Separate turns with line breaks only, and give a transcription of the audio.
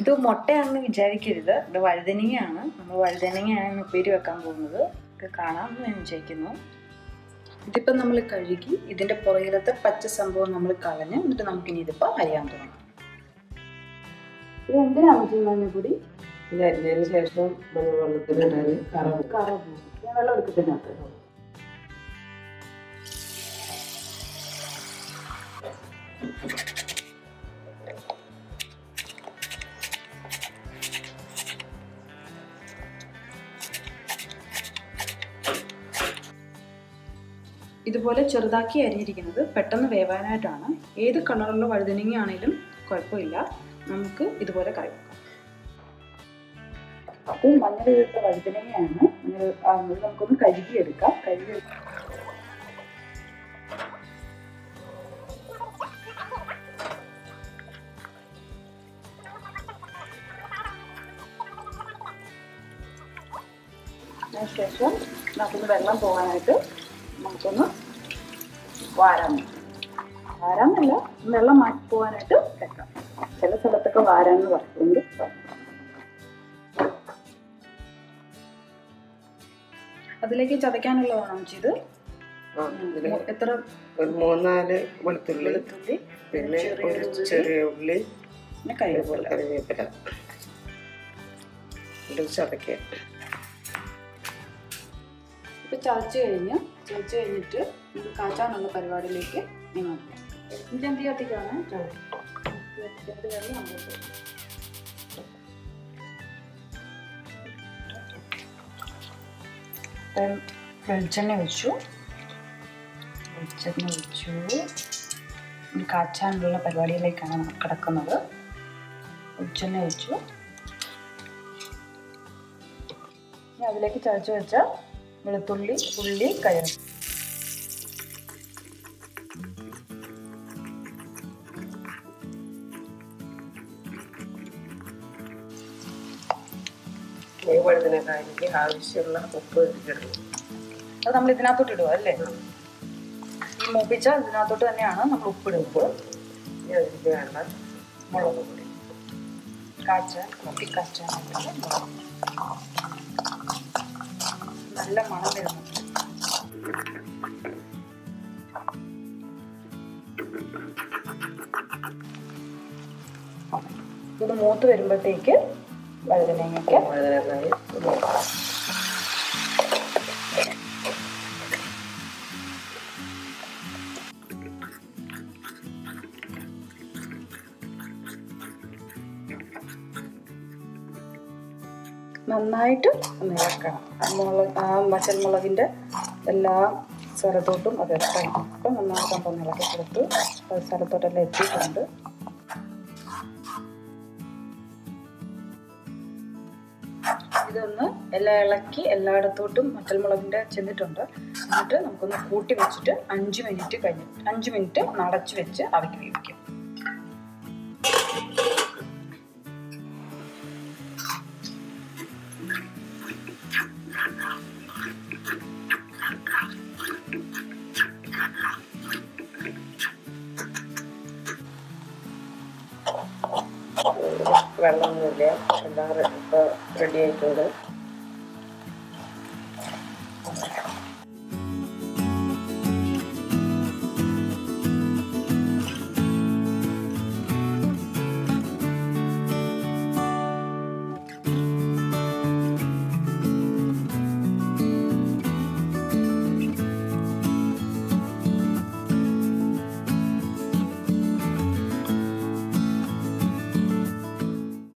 ഇത് മുട്ടയാണെന്ന് വിചാരിക്കരുത് ഇത് വഴുതനങ്ങയാണ് നമ്മൾ വഴുതനങ്ങയാണ് ഉപ്പേരി വെക്കാൻ പോകുന്നത് ഇത് കാണാമെന്ന് ഞാൻ വിചാരിക്കുന്നു ഇതിപ്പോൾ നമ്മൾ കഴുകി ഇതിൻ്റെ പുറകിലത്തെ പച്ച സംഭവം നമ്മൾ കളഞ്ഞ് എന്നിട്ട് നമുക്കിനി ഇതിപ്പോൾ അരിയാൻ തുടങ്ങാം ഇത് എന്തിനാണ് മഞ്ഞപ്പൊടി
ഇത് അരിഞ്ഞതിന് ശേഷം മഞ്ഞൾ വെള്ളത്തിലിടാൻ കറ
കറ പോകും ഞാൻ വെള്ളം എടുക്കത്തിനകത്ത് ഇതുപോലെ ചെറുതാക്കി അരിഞ്ഞിരിക്കുന്നത് പെട്ടെന്ന് വേവാനായിട്ടാണ് ഏത് കളറുള്ള വഴുതനങ്ങ ആണെങ്കിലും കുഴപ്പമില്ല നമുക്ക് ഇതുപോലെ കറി വെക്കാം അത് മഞ്ഞൾ ചേർത്ത വഴുതനങ്ങയാണ് മഞ്ഞൾ ആ, അത് നമുക്കൊന്ന് കഴുകിയെടുക്കാം കഴുകി അതിനുശേഷം നമുക്കൊന്ന് വെള്ളം പോകാനായിട്ട് നമുക്കൊന്ന് വാരാൻ വാരാന്നല്ല വെള്ളം മാറ്റി പോകാനായിട്ട് വെക്കാം ചില സ്ഥലത്തൊക്കെ വാരാന്ന് പറയുന്നുണ്ട് അതിലേക്ക് ചതയ്ക്കാനുള്ളതാണോ ഇത്
ആ, ഇതില്
എത്ര
ഒരു മൂന്നാല് വെളുത്തുള്ളി
വെളുത്തുള്ളി
പിന്നെ
ചെറിയൊരു
ഒരു
ഉള്ളി,
ചെറിയ ഉള്ളി
പിന്നെ കറിവേപ്പില
കറിവേപ്പില ഇത് ചതക്കുക
ഇപ്പൊ ചതച്ച് കഴിഞ്ഞ് ചതച്ച് കഴിഞ്ഞിട്ട് ഇത് കാച്ചാനുള്ള പരിപാടിയിലേക്ക് നീങ്ങാം ഇത് എന്ത് കത്തിക്കാണ് വെള്ളം അങ്ങോട്ട് ഇപ്പം വെളിച്ചെണ്ണ ഒഴിച്ചു വെളിച്ചെണ്ണ ഒഴിച്ചു ഇനി കാച്ചാനുള്ള പരിപാടിയിലേക്കാണ് നമ്മൾ കിടക്കുന്നത് വെളിച്ചെണ്ണ ഒഴിച്ചു ഇനി അതിലേക്ക് ചതച്ച് വെച്ച വെളുത്തുള്ളി ഉള്ളി കയറി
ഈ വഴുതനക്കായ്ക്ക് ആവശ്യമുള്ള ഉപ്പ് ഇടണം
അത് നമ്മൾ ഇതിനകത്തോട്ട് ഇടുക അല്ലേ ഈ മൂപ്പിച്ച ഇതിനകത്തോട്ട് തന്നെയാണ് നമ്മൾ ഉപ്പിടുന്നത്
ഇനി അതിലേക്ക് വേണ്ട
മുളക് പൊടി കാച്ചാൻ കുട്ടി കാച്ചാൻ നല്ല മണം വരുന്നുണ്ട് ഇത് മൂത്ത് വരുമ്പോഴത്തേക്ക് വഴുതനങ്ങയ്ക്ക്
വഴുതനക്കായ
നന്നായിട്ട് ഒന്ന് ഇളക്കണം ആ മുളക് ആ പച്ചമുളകിൻ്റെ എല്ലാ സ്ഥലത്തോട്ടും അത് എത്തണം അപ്പം നന്നായിട്ട് ഒന്ന് ഇളക്കി കൊടുത്ത് അത് സ്ഥലത്തോട്ടെല്ലാം എത്തിയിട്ടുണ്ട് ഇതൊന്ന് എല്ലാം ഇളക്കി എല്ലായിടത്തോട്ടും മറ്റൽമുളകിൻ്റെ ചെന്നിട്ടുണ്ട് എന്നിട്ട് നമുക്കൊന്ന് കൂട്ടി വെച്ചിട്ട് അഞ്ച് മിനിറ്റ് കഴിഞ്ഞ് അഞ്ച് മിനിറ്റ് ഒന്ന് അടച്ച് വെച്ച് അവയ്ക്ക് വേവിക്കും
വെള്ളമൊന്നുമില്ല എല്ലാം ഇപ്പോൾ റെഡി ആയിട്ടുണ്ട്